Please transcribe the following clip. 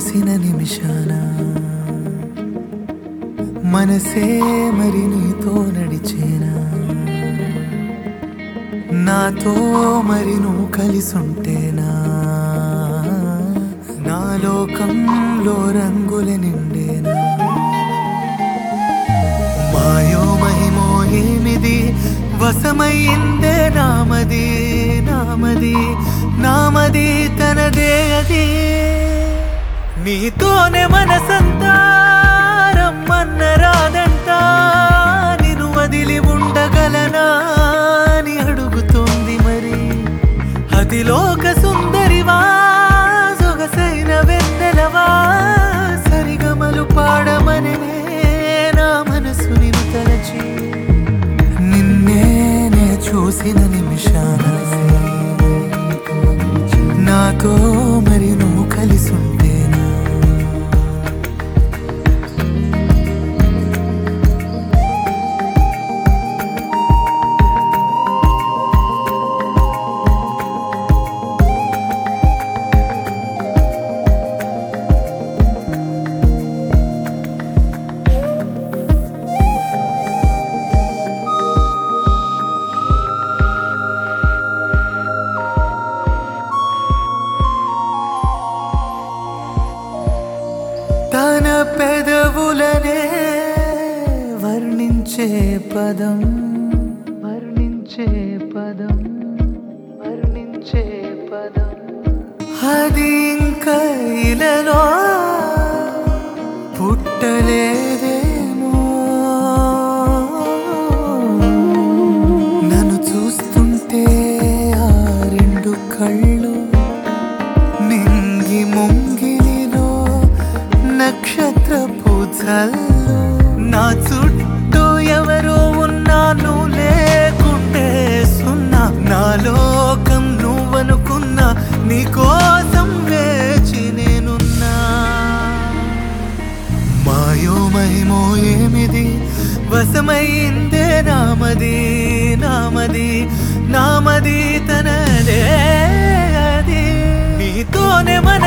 చూసిన నిమిషాన మనసే మరి నీతో నడిచేనా నాతో మరి నువ్వు కలిసుంటేనా నా లోకంలో రంగుల నిండేనా మాయో మహిమో ఏమిది వశమయ్యిందే నామది నామది నామది తనదే అది నీతోనే మనసంతా రమ్మన్న రాదంట నిన్ను వదిలి ఉండగలనా అని అడుగుతోంది మరి అతిలోక సుందరివా సొగసైన వెన్నెలవా సరిగమలు పాడమని నా మనసు నిన్ను తలచి నిన్నే నే చూసిన నిమిషాన నాతో మరి నువ్వు కలిసి ఉంటేనా తన పెదవులనే వర్ణించే పదం వర్ణించే పదం వర్ణించే పదం అది ఇంకా ఇలలో పుట్టలేదేమో నన్ను చూస్తుంటే ఆ రెండు కళ్ళు నింగి ముంగిలిలో నక్షత్ర పూజల్లో నా చుట్టూ ఎవరో ఉన్నాను లేకుంటే సున్నా నా లోకం నువ్వనుకున్నా నీకోసం వేచి నేనున్నా మాయో మహిమో ఏమిది వశమైందే నామది నామది నామది తనదే అది నీతోనే మన